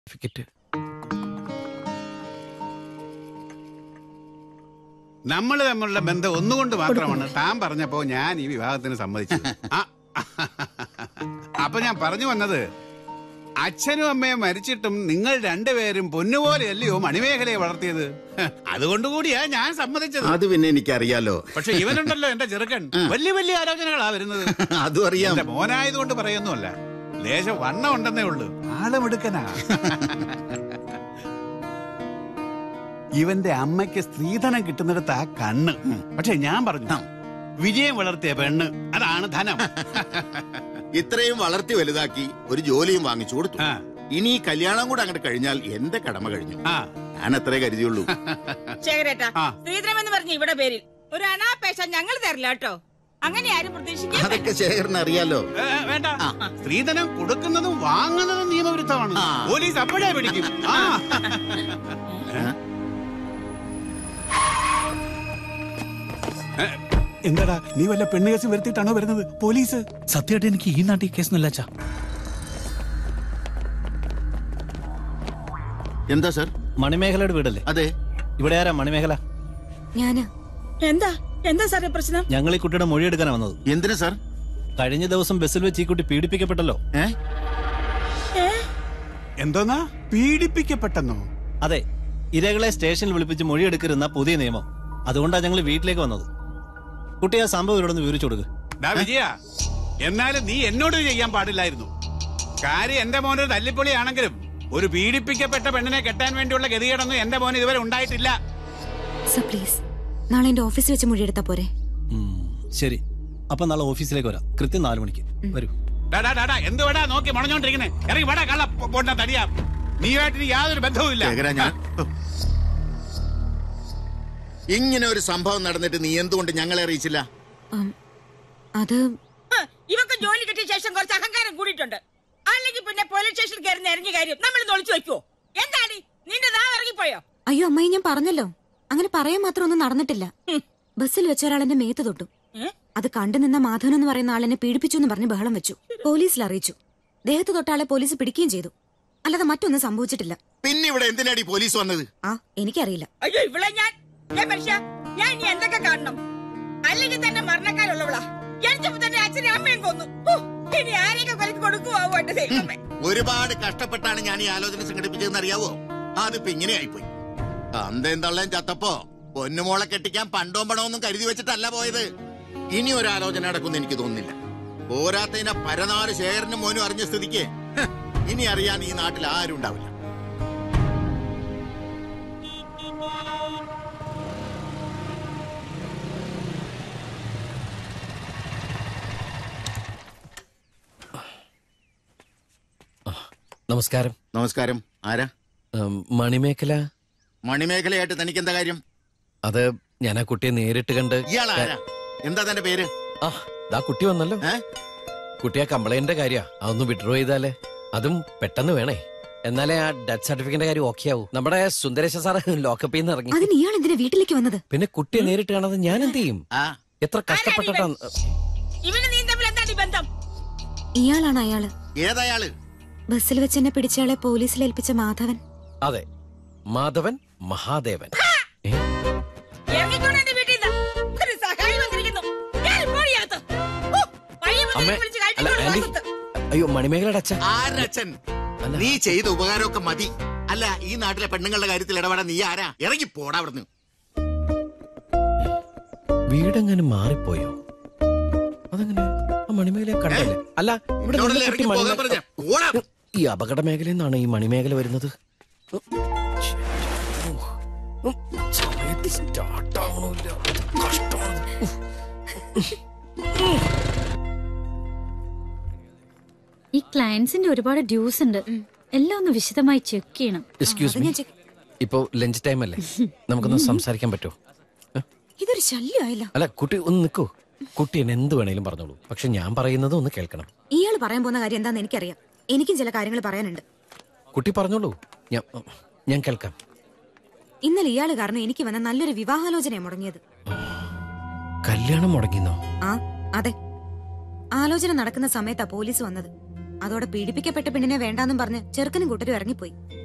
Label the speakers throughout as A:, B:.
A: Certificate
B: നമ്മൾ തമ്മിലുള്ള ബന്ധം ഒന്നുകൊണ്ട് മാത്രമാണ് താൻ പറഞ്ഞപ്പോ ഞാൻ ഈ വിവാഹത്തിന് സമ്മതിച്ചത് ആ, അപ്പൊ ഞാൻ പറഞ്ഞു വന്നത് അച്ഛനും അമ്മയും മരിച്ചിട്ടും നിങ്ങൾ രണ്ടുപേരും പൊന്നുപോലെയല്ലയോ മണിമേഖലയെ വളർത്തിയത് അതുകൊണ്ടുകൂടിയാ ഞാൻ സമ്മതിച്ചത്
C: അത് പിന്നെ എനിക്കറിയാലോ
B: പക്ഷെ ഇവനുണ്ടല്ലോ എന്റെ ചെറുക്കൻ വലിയ വലിയ ആലോചനകളാ വരുന്നത്
C: അതും അറിയാം
B: എന്റെ മോനായതുകൊണ്ട് പറയുന്നുമല്ല ലേശം വണ്ണം ഉണ്ടെന്നേ ഉള്ളൂ ആളെടുക്കനാ ഇവന്റെ അമ്മയ്ക്ക് സ്ത്രീധനം കിട്ടുന്നിടത്ത് ആ കണ്ണ് പക്ഷെ ഞാൻ പറഞ്ഞു വിജയം വളർത്തിയ പെണ്ണ് അതാണ് ധനം
C: ഇത്രയും വളർത്തി വലുതാക്കി ഒരു ജോലിയും വാങ്ങിച്ചു കൊടുത്തു
B: ആ.
C: ഇനി ഈ കല്യാണം കൂടെ അങ്ങോട്ട് കഴിഞ്ഞാൽ എന്റെ കടമ കഴിഞ്ഞു
B: ആ
C: ഞാൻ അത്രേ കരുതിയുള്ളൂ
D: ശേഖരേട്ടാ
B: ആ.
D: ശ്രീധരം എന്ന് പറഞ്ഞ ഇവിടെ പേരിൽ ഒരു അനാപേക്ഷ ഞങ്ങൾ തരില്ല കേട്ടോ അങ്ങനെ ആരും പ്രതീക്ഷിക്കാൻ
C: അതൊക്കെ ശേഖരന് അറിയാലോ
B: ഏ, വേണ്ട സ്ത്രീധനം കൊടുക്കുന്നതും വാങ്ങുന്നതും നിയമവിരുദ്ധമാണ്
C: ആ.
B: പോലീസ് അപ്പോഴേ പിടിക്കും ആ ഏ, എന്താടാ നീ വല്ല പെണ്ണ് കേസ് വരുത്തിയിട്ടാണോ വരുന്നത് പോലീസ്
A: സത്യമായിട്ട് എനിക്ക് ഈ നാട്ടിൽ കേസൊന്നുമില്ല അച്ഛാ
C: എന്താ സർ
A: മണിമേഖലയുടെ വീടല്ലേ
C: അതെ
A: ഇവിടെ ആരാ മണിമേഖല
E: ഞാന്
D: എന്താ എന്താ സാറേ പ്രശ്നം
A: ഞങ്ങൾ ഈ കുട്ടിയുടെ മൊഴിയെടുക്കാനാ വന്നത്
C: എന്തിനു സർ
A: കഴിഞ്ഞ ദിവസം ബസ്സിൽ വെച്ച് ഈ കുട്ടി പീഡിപ്പിക്കപ്പെട്ടല്ലോ
C: ഏ
B: എന്തോന്നാ പീഡിപ്പിക്കപ്പെട്ടെന്നോ
A: അതെ ഇരകളെ സ്റ്റേഷനിൽ വിളിപ്പിച്ച് മൊഴിയെടുക്കരുന്ന പുതിയ നിയമം അതുകൊണ്ടാണ് ഞങ്ങൾ വീട്ടിലേക്ക് വന്നത് കുട്ടി ആ സംഭവം ഇവരോടൊന്ന് വിവരിച്ചു കൊടുക്ക്
B: ഡാ വിജയ എന്നാലും നീ എന്നോട് ഇത് ചെയ്യാൻ പാടില്ലായിരുന്നു കാര്യം എന്റെ മോനൊരു തല്ലിപ്പൊളിയാണെങ്കിലും ഒരു പീഡിപ്പിക്കപ്പെട്ട പെണ്ണിനെ കെട്ടാൻ വേണ്ടിയുള്ള ഗതികേടൊന്നും എന്റെ മോന് ഇതുവരെ ഉണ്ടായിട്ടില്ല
E: സർ പ്ലീസ് നാളെ എന്റെ ഓഫീസിൽ വെച്ച് മൊഴിയെടുത്താ പോരെ
A: ഉം, ശരി അപ്പൊ നാളെ ഓഫീസിലേക്ക് വരാം കൃത്യം നാലു മണിക്ക് വരൂ
B: ഡാ, ഡാ, ഡാ, ഡാ, എന്ത് വേടാ നോക്കി മണഞ്ഞോണ്ടിരിക്കണേ ഇറങ്ങി വേടാ കള്ള പോണ്ട തടിയാ നീയുമായിട്ട് ഇനി യാതൊരു ബന്ധവുമില്ല
C: ശേഖര ഞാൻ ഇങ്ങനെ ഒരു സംഭവം നടന്നിട്ട് നീ എന്തുകൊണ്ട് ഞങ്ങളെ അറിയിച്ചില്ല
E: ഉം, അത്
D: ഹ്, ഇവക്ക് ജോലി കിട്ടിയ ശേഷം കുറച്ച് അഹങ്കാരം കൂടിയിട്ടുണ്ട് അല്ലെങ്കിൽ പിന്നെ പോലീസ് സ്റ്റേഷനിൽ കയറുന്ന ഇറങ്ങിയ കാര്യം നമ്മൾ ഒളിച്ചു വെക്കുവോ എന്താണ് നിന്റെ നാവ് ഇറങ്ങിപ്പോയോ
E: അയ്യോ അമ്മായി ഞാൻ പറഞ്ഞല്ലോ അങ്ങനെ പറയാൻ മാത്രം ഒന്നും നടന്നിട്ടില്ല ബസ്സിൽ വെച്ച ഒരാൾ എന്റെ മേത്ത് തൊട്ടു
D: ഏ?
E: അത് കണ്ടു നിന്ന മാധവൻ എന്ന് പറയുന്ന ആൾ എന്നെ പീഡിപ്പിച്ചു എന്ന് പറഞ്ഞ് ബഹളം വെച്ചു പോലീസിൽ അറിയിച്ചു ദേഹത്ത് തൊട്ട ആളെ പോലീസ് പിടിക്കുകയും ചെയ്തു അല്ലാതെ മറ്റൊന്നും സംഭവിച്ചിട്ടില്ല
C: പിന്നെ ഇവിടെ എന്തിനാടി പോലീസ് വന്നത്
E: ആ എനിക്കറിയില്ല
D: അയ്യോ ഇവിടെ ഞാൻ ഏ മനുഷ്യ ഞാൻ ഇനി എന്തൊക്കെ കാണണം അല്ലെങ്കിൽ തന്നെ മരണക്കാരുള്ളവളാ ജനിച്ചപ്പോ തന്നെ അച്ഛനെ അമ്മയും കൊന്നു ഹോ, ഇനി ആരെയൊക്കെ കൊലക്ക് കൊടുക്കുവോ എന്റെ ദൈവമേ
C: ഒരുപാട് കഷ്ടപ്പെട്ടാണ് ഞാൻ ഈ ആലോചന സംഘടിപ്പിച്ചതെന്ന് അറിയാവോ അതിപ്പോ ഇങ്ങനെ ആയിപ്പോയി അന്തേം തള്ളേം ചത്തപ്പോ പൊന്നുമോളെ കെട്ടിക്കാൻ പണ്ടോ പണമൊന്നും കരുതി വെച്ചിട്ടല്ല പോയത് ഇനി ഒരു ആലോചന നടക്കുമെന്ന് എനിക്ക് തോന്നുന്നില്ല പോരാത്തതിനെ പരനാറ് ശേഖരനും മോനും അറിഞ്ഞ സ്ഥിതിക്ക് ഹ്, ഇനി അറിയാൻ ഈ നാട്ടിൽ ആരും ഉണ്ടാവില്ല
A: നമസ്കാരം
C: നമസ്കാരം ആരാ
A: ഉം, മണിമേഖല
C: മണിമേഖലയായിട്ട് തനിക്ക് എന്താ കാര്യം
A: അത് ഞാൻ ആ കുട്ടിയെ നേരിട്ട് കണ്ട്
C: ഇയാൾ ആരാ എന്താ തന്റെ പേര്
A: ആ ദാ കുട്ടി വന്നല്ലോ
C: ഏ
A: കുട്ടി ആ കംപ്ലൈന്റിന്റെ കാര്യാ അതൊന്ന് വിഡ്രോ ചെയ്താലേ അതും പെട്ടെന്ന് വേണേ എന്നാലേ ആ ഡെത്ത് സർട്ടിഫിക്കറ്റിന്റെ കാര്യം ഓക്കെ ആവൂ നമ്മുടെ സുന്ദരേശ സാറ് ലോക്കപ്പിൽ നിന്ന് ഇറങ്ങി
E: അതിന് ഇയാൾ എന്തിനാ വീട്ടിലേക്ക് വന്നത്
A: പിന്നെ കുട്ടിയെ നേരിട്ട് കാണാതെ ഞാൻ എന്ത് ചെയ്യും
C: ആ
A: എത്ര കഷ്ടപ്പെട്ടിട്ടാ
D: ഇവന് നീ തമ്മിൽ എന്താണ് ഈ ബന്ധം
E: ഇയാളാണ് അയാള്
C: ഏതയാള്
E: ബസ്സിൽ വെച്ച് എന്നെ പിടിച്ചയാളെ പോലീസിൽ ഏൽപ്പിച്ച മാധവൻ
A: അതെ മാധവൻ മഹാദേവൻ ഏ?
D: ഇറങ്ങിക്കോണം എന്റെ വീട്ടിൽ നിന്ന് ഒരു സഹായി വന്നിരിക്കുന്നു കേറി പോടി അകത്ത്. ഹോ, വഴി വന്ന്
A: അമ്മേ
D: വിളിച്ച്
A: അല്ല
D: കയറ്റിക്കൊണ്ട്
A: ആന്റി
D: അകത്ത്.
A: അയ്യോ മണിമേഖലയുടെ അച്ഛൻ
C: ആരച്ഛൻ
A: അല്ല.
C: നീ ചെയ്ത ഉപകാരമൊക്കെ മതി അല്ല ഈ നാട്ടിലെ പെണ്ണുങ്ങളുടെ കാര്യത്തിൽ ഇടപെടാൻ നീ ആരാ ഇറങ്ങി പോടാ അവിടുന്ന്
A: വീടെങ്ങനെ മാറിപ്പോയോ അതങ്ങനെ ആ മണിമേഖലയെ കണ്ടല്ലേ അല്ല ഇവിടെ
C: എന്നോടല്ലേ
A: നിന്ന കുട്ടി
C: ഇറങ്ങി പോകാൻ
A: മണിമേ-
C: പറഞ്ഞെ? പോടാ.
A: ഈ അപകട മേഖലയിൽ നിന്നാണ് ഈ മണിമേഖല വരുന്നത് ഉം, സമയത്ത് സ്റ്റാർട്ട് ആവണില്ല കഷ്ടമാണ്
F: ഈ ക്ലയൻസിന്റെ ഒരുപാട് ഡ്യൂസ് ഉണ്ട് എല്ലാം ഒന്ന് വിശദമായി ചെക്ക് ചെയ്യണം
A: എക്സ്ക്യൂസ് മീ
E: ഞാൻ ചെക്ക്-
A: ഇപ്പോ ലഞ്ച് ടൈം അല്ലേ നമുക്കൊന്ന് സംസാരിക്കാൻ പറ്റുമോ ഏ?
E: ഇതൊരു ശല്യമായല്ലോ
A: അല്ല കുട്ടി ഒന്ന് നിൽക്കൂ കുട്ടി എന്നെ എന്ത് വേണേലും പറഞ്ഞോളൂ പക്ഷെ ഞാൻ പറയുന്നത് ഒന്ന് കേൾക്കണം
E: ഇയാൾ പറയാൻ പോകുന്ന കാര്യം എന്താന്ന് എനിക്കറിയാം എനിക്കും ചില കാര്യങ്ങൾ പറയാനുണ്ട്
A: കുട്ടി പറഞ്ഞോളൂ ഞാൻ ഞാൻ കേൾക്കാം
E: ഇന്നലെ ഇയാൾ കാരണം എനിക്ക് വന്ന നല്ലൊരു വിവാഹാലോചനയാണ് മുടങ്ങിയത്
A: കല്യാണം മുടങ്ങിന്നോ
E: ആ അതെ ആലോചന നടക്കുന്ന സമയത്താ പോലീസ് വന്നത് അതോടെ പീഡിപ്പിക്കപ്പെട്ട പെണ്ണിനെ വേണ്ടാന്നും പറഞ്ഞ് ചെറുക്കനും കൂട്ടരും ഇറങ്ങിപ്പോയി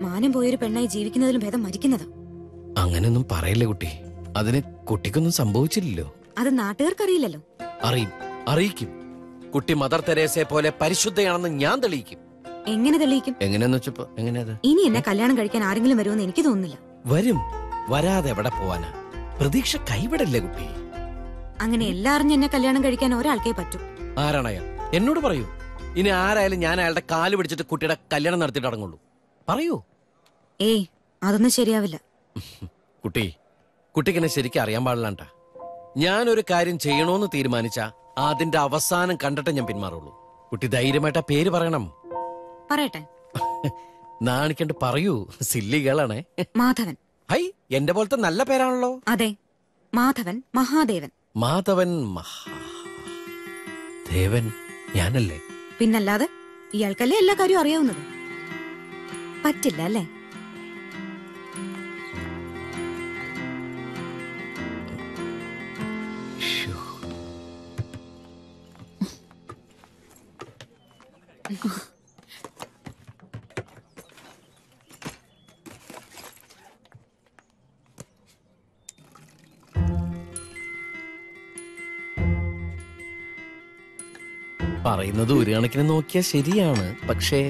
E: മാനം പോയൊരു പെണ്ണായി ജീവിക്കുന്നതിലും ഭേദം മരിക്കുന്നതാ
A: അങ്ങനെയൊന്നും പറയില്ലേ കുട്ടി അതിന് കുട്ടിക്കൊന്നും സംഭവിച്ചില്ലല്ലോ
E: അത് നാട്ടുകാർക്കറിയില്ലല്ലോ
A: അറിയും അറിയിക്കും കുട്ടി മദർ തെരേസയെ പോലെ പരിശുദ്ധയാണെന്ന് ഞാൻ തെളിയിക്കും
E: എങ്ങനെ തെളിയിക്കും
A: എങ്ങനെയാന്ന് വെച്ചപ്പോ എങ്ങനെയത്
E: ഇനി എന്നെ കല്യാണം കഴിക്കാൻ ആരെങ്കിലും വരുമെന്ന് എനിക്ക് തോന്നുന്നില്ല
A: വരും വരാതെ എവിടെ പോവാനാ പ്രതീക്ഷ കൈവിടല്ലേ കുട്ടി
E: അങ്ങനെ എല്ലാം അറിഞ്ഞ് എന്നെ കല്യാണം കഴിക്കാൻ ഒരാൾക്കേ പറ്റൂ
A: ആരാണ് അയാൾ എന്നോട് പറയൂ ഇനി ആരായാലും ഞാൻ അയാളുടെ കാല് പിടിച്ചിട്ട് കുട്ടിയുടെ കല്യാണം നടത്തിയിട്ട് അടങ്ങുള്ളൂ പറയൂ
E: ഏയ് അതൊന്നും ശരിയാവില്ല
A: കുട്ടി കുട്ടിക്ക് എന്നെ ശരിക്കും അറിയാൻ പാടില്ലാണ്ട ഞാനൊരു കാര്യം ചെയ്യണോന്ന് തീരുമാനിച്ച അതിന്റെ അവസാനം കണ്ടിട്ട് ഞാൻ പിന്മാറുള്ളൂ കുട്ടി ധൈര്യമായിട്ട് ആ പേര് പറയണം
E: പറയട്ടെ
A: നാണിക്കണ്ട് പറയൂ സില്ലികളാണേ
E: മാധവൻ
A: ഹൈ എന്റെ പോലത്തെ നല്ല പേരാണല്ലോ
E: അതെ മാധവൻ മഹാദേവൻ
A: മാധവൻ മഹാ ദേവൻ ഞാനല്ലേ
E: പിന്നല്ലാതെ ഇയാൾക്കല്ലേ എല്ലാ കാര്യവും അറിയാവുന്നത് പറ്റില്ല അല്ലേ
A: ശ്ശോ. പറയുന്നത് ഒരു കണക്കിന് നോക്കിയാൽ ശരിയാണ് പക്ഷേ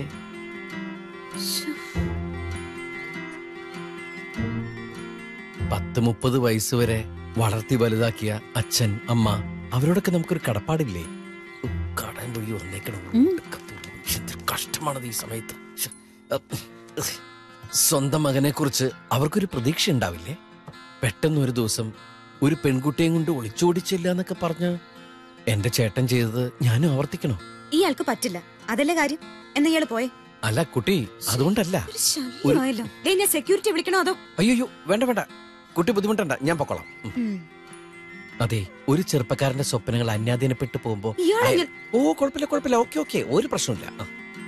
A: പത്ത് മുപ്പത് വയസ്സ് വരെ വളർത്തി വലുതാക്കിയ അച്ഛൻ അമ്മ അവരോടൊക്കെ നമുക്കൊരു കടപ്പാടില്ലേ ഉ, കടം വഴി വന്നേക്കണം എന്തൊരു കഷ്ടമാണത് ഈ സമയത്ത് ശ്ശെ. അഹ്. സ്വന്തം മകനെ കുറിച്ച് അവർക്കൊരു പ്രതീക്ഷ ഉണ്ടാവില്ലേ പെട്ടെന്ന് ഒരു ദിവസം ഒരു പെൺകുട്ടിയെയും കൊണ്ട് ഒളിച്ചോടിച്ചില്ല എന്നൊക്കെ പറഞ്ഞ് എന്റെ ചേട്ടൻ ചെയ്തത് ഞാനും ആവർത്തിക്കണോ
E: ഇയാൾക്ക് പറ്റില്ല അതല്ലേ കാര്യം എന്നാ ഇയാള് പോയെ
A: അല്ല കുട്ടി അതുകൊണ്ടല്ല
E: ഒരു ശല്യമായല്ലോ ദേ ഞാൻ സെക്യൂരിറ്റി വിളിക്കണോ അതോ
A: അയ്യോ വേണ്ട വേണ്ട കുട്ടി ബുദ്ധിമുട്ടണ്ട ഞാൻ പൊക്കോളാം ഉം.
E: ഉം.
A: അതെ ഒരു ചെറുപ്പക്കാരന്റെ സ്വപ്നങ്ങൾ അന്യാധീനപ്പെട്ടു പോകുമ്പോ
E: ഇയാളെങ്ങനെ
A: അയ- ഓ കുഴപ്പമില്ല കുഴപ്പമില്ല ഓക്കെ ഓക്കെ ഒരു പ്രശ്നമില്ല ആ.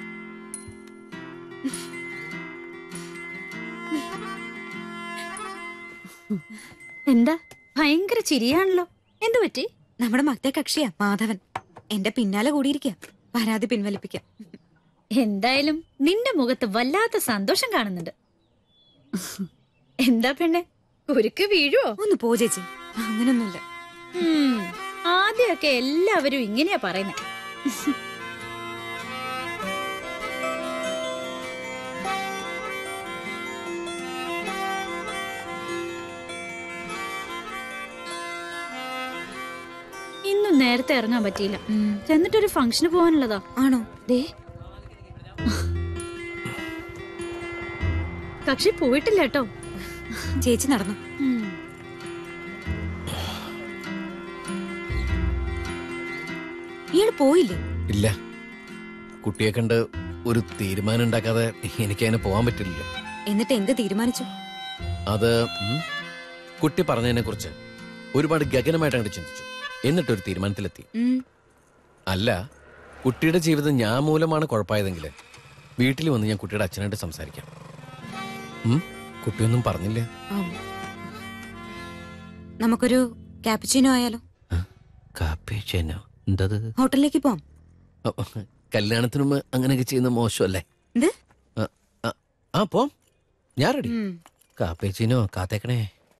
F: എന്താ ഭയങ്കര ചിരിയാണല്ലോ എന്തു പറ്റി
E: നമ്മുടെ മറ്റേ കക്ഷിയാ മാധവൻ എന്റെ പിന്നാലെ കൂടിയിരിക്കുക പരാതി പിൻവലിപ്പിക്കാം
F: എന്തായാലും നിന്റെ മുഖത്ത് വല്ലാത്ത സന്തോഷം കാണുന്നുണ്ട് എന്താ പെണ്ണെ കുരുക്ക് വീഴുവോ
E: ഒന്ന് പോ ചേച്ചി അങ്ങനൊന്നുമില്ല
F: ഉം, ആദ്യമൊക്കെ എല്ലാവരും ഇങ്ങനെയാ പറയുന്നത് ഇന്നും നേരത്തെ ഇറങ്ങാൻ പറ്റിയില്ല
E: ഉം.
F: ചെന്നിട്ടൊരു ഫംഗ്ഷന് പോകാനുള്ളതാ
E: ആണോ
F: ദേ കക്ഷി പോയിട്ടില്ല കേട്ടോ
E: ചേച്ചി നടന്നു
F: ഉം.
E: ഇയാൾ പോയില്ലേ
A: ഇല്ല കുട്ടിയെ കണ്ട് ഒരു തീരുമാനം ഉണ്ടാക്കാതെ എനിക്ക് അതിന് പോകാൻ പറ്റില്ലല്ലോ
E: എന്നിട്ട് എന്ത് തീരുമാനിച്ചു
A: അത് ഉം, കുട്ടി പറഞ്ഞതിനെ കുറിച്ച് ഒരുപാട് ഗഗനമായിട്ട് അങ്ങോട്ട് ചിന്തിച്ചു എന്നിട്ടൊരു തീരുമാനത്തിലെത്തി
E: ഉം.
A: അല്ല കുട്ടിയുടെ ജീവിതം ഞാൻ മൂലമാണ് കുഴപ്പമായതെങ്കിൽ വീട്ടിൽ വന്ന് ഞാൻ കുട്ടിയുടെ അച്ഛനായിട്ട് സംസാരിക്കാം ഉം, കുട്ടിയൊന്നും പറഞ്ഞില്ല
E: ആം. നമുക്കൊരു ക്യാപിച്ചിനോ ആയാലോ
A: കാപ്പി ചേനോ എന്തത്
E: ഹോട്ടലിലേക്ക് പോവാം
A: കല്യാണത്തിന് മുമ്പ് അങ്ങനെയൊക്കെ ചെയ്യുന്ന മോശമല്ലേ
E: എന്ത്
A: ആ, ആ, ആ പോം ഞാൻ റെഡി
E: ഉം.
A: കാപ്പേച്ചിനോ കാത്തേക്കണേ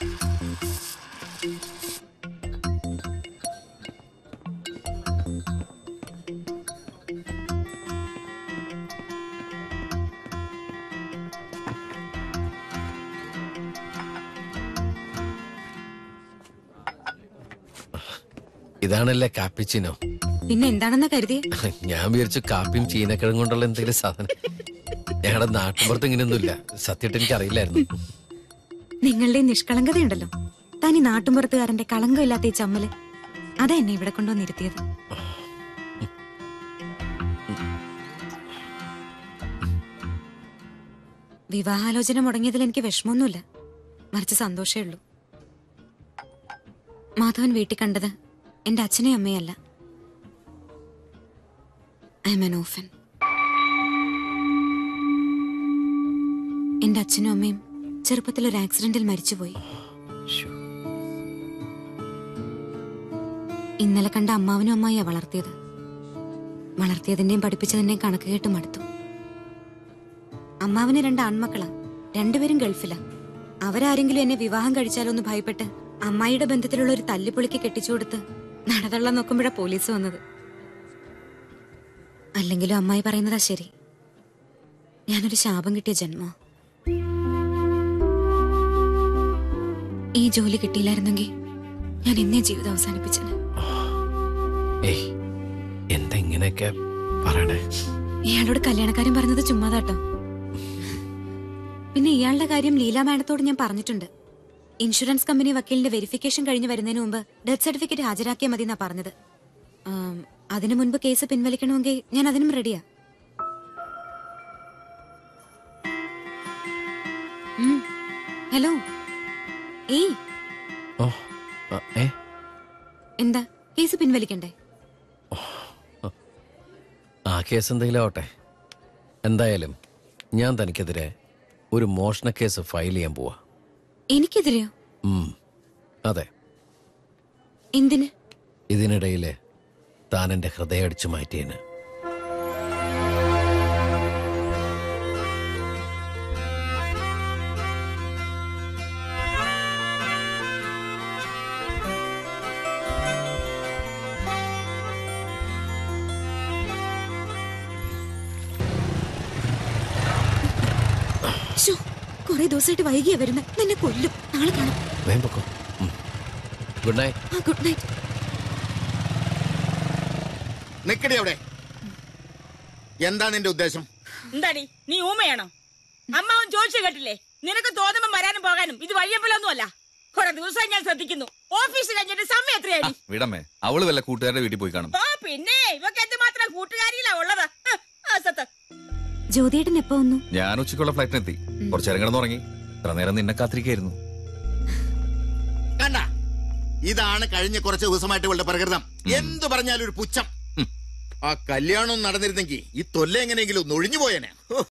A: ഇതാണല്ലേ കാപ്പിച്ചിനോ
E: പിന്നെ എന്താണെന്നാ കരുതിയേ
A: ഞാൻ വിചാരിച്ചു കാപ്പിയും ചീനക്കിഴങ്ങ് കൊണ്ടുള്ള എന്തെങ്കിലും സാധനം ഞങ്ങളുടെ നാട്ടുപുറത്ത് ഇങ്ങനെയൊന്നുമില്ല സത്യമായിട്ട് എനിക്ക് അറിയില്ലായിരുന്നു
E: നിങ്ങളുടെ ഈ നിഷ്കളങ്കതയുണ്ടല്ലോ തനി നാട്ടുമ്പുറത്തുകാരന്റെ കളങ്കമില്ലാത്ത ഈ ചമ്മല് അതാ എന്നെ ഇവിടെ കൊണ്ടുവന്നിരുത്തിയത് വിവാഹാലോചന മുടങ്ങിയതിൽ എനിക്ക് വിഷമമൊന്നുമില്ല മറിച്ച് സന്തോഷമേ ഉള്ളൂ മാധവൻ വീട്ടിൽ കണ്ടത് എന്റെ അച്ഛനെയും അമ്മയല്ല ഐ എം എൻ ഓഫൻ എന്റെ അച്ഛനും അമ്മയും ചെറുപ്പത്തിൽ ഒരു ആക്സിഡന്റിൽ മരിച്ചുപോയി
A: ശ്ശോ.
E: ഇന്നലെ കണ്ട അമ്മാവനും അമ്മായിയാ വളർത്തിയത് വളർത്തിയതിന്റെയും പഠിപ്പിച്ചതിന്റെയും കണക്ക് കേട്ട് മടുത്തു അമ്മാവന് രണ്ട് ആൺമക്കളാ രണ്ടുപേരും ഗൾഫിലാ അവരാരെങ്കിലും എന്നെ വിവാഹം കഴിച്ചാലോ എന്ന് ഭയപ്പെട്ട് അമ്മായിയുടെ ബന്ധത്തിലുള്ള ഒരു തല്ലിപ്പൊളിക്ക് കെട്ടിച്ചു കൊടുത്ത് നടതള്ളം നോക്കുമ്പോഴാ പോലീസ് വന്നത് അല്ലെങ്കിലും അമ്മായി പറയുന്നതാ ശരി ഞാനൊരു ശാപം കിട്ടിയ ജന്മോ ഈ ജോലി കിട്ടിയില്ലായിരുന്നെങ്കിൽ ഞാൻ ഇന്നേ ജീവിതം അവസാനിപ്പിച്ചത്
A: ഏയ് എന്താ ഇങ്ങനെയൊക്കെ പറയണേ
E: ഇയാളോട് കല്യാണക്കാരൻ പറഞ്ഞത് ചുമ്മാതാട്ടോ പിന്നെ ഇയാളുടെ കാര്യം ലീല മാഡത്തോട് ഞാൻ പറഞ്ഞിട്ടുണ്ട് ഇൻഷുറൻസ് കമ്പനി വക്കീലിന്റെ വെരിഫിക്കേഷൻ കഴിഞ്ഞ് വരുന്നതിന് മുമ്പ് ഡെത്ത് സർട്ടിഫിക്കറ്റ് ഹാജരാക്കിയാൽ മതി എന്നാ പറഞ്ഞത് ആം, അതിനു മുൻപ് കേസ് പിൻവലിക്കണമെങ്കിൽ ഞാൻ അതിനും റെഡിയാ ഉം. ഹലോ ഏയ്
A: ഓ ആ, ഏ
E: എന്താ കേസ് പിൻവലിക്കണ്ടേ
A: ആ കേസ് എന്തെങ്കിലും ആവട്ടെ എന്തായാലും ഞാൻ തനിക്കെതിരെ ഒരു മോഷണ കേസ് ഫയൽ ചെയ്യാൻ പോവാ
E: എനിക്കെതിരെയോ
A: ഉം, അതെ
E: എന്തിന്
A: ഇതിനിടയില് താൻ എന്റെ ഹൃദയം അടിച്ചു മാറ്റിയതിന്
E: ശോ, കുറെ ദിവസമായിട്ട് വൈകിയാ വരുന്നത് നിന്നെ കൊല്ലും നാളെ കാണാം
A: വേഗം പൊക്കോ ഉം. ഗുഡ് നൈറ്റ്
E: ആ ഗുഡ് നൈറ്റ്
C: നിക്കടി അവിടെ എന്താ നിന്റെ ഉദ്ദേശം
D: എന്താടി നീ ഊമയാണോ അമ്മാവൻ ചോദിച്ചു കേട്ടില്ലേ നിനക്ക് തോന്നുമ്പോ വരാനും പോകാനും ഇത് വഴിയമ്പലൊന്നും അല്ല കുറെ ദിവസം ഞാൻ ശ്രദ്ധിക്കുന്നു ഓഫീസ് കഴിഞ്ഞിട്ട് സമയം എത്രയായി
G: വിടമ്മേ അവള് വല്ല കൂട്ടുകാരുടെ വീട്ടിൽ പോയി കാണും
D: ഓ പിന്നെ ഇവക്ക് എന്തുമാത്രം കൂട്ടുകാരിയിലാ ഉള്ളത് ഹ്, ആ സത്ത്
E: ജ്യോതിയേട്ടൻ എപ്പോ വന്നു
G: ഞാൻ ഉച്ചയ്ക്കുള്ള ഫ്ലൈറ്റിനെത്തി കുറച്ചു നേരം കിടന്നുറങ്ങി ഇത്ര നേരം നിന്നെ കാത്തിരിക്കായിരുന്നു
C: കണ്ട ഇതാണ് കഴിഞ്ഞ കുറച്ച് ദിവസമായിട്ട് ഇവളുടെ പ്രകൃതം എന്തു പറഞ്ഞാലും ഒരു പുച്ഛം ഹും. ആ കല്യാണം നടന്നിരുന്നെങ്കിൽ ഈ തൊല്ല എങ്ങനെയെങ്കിലും ഒന്ന് ഒഴിഞ്ഞു പോയേനെ ഹോ.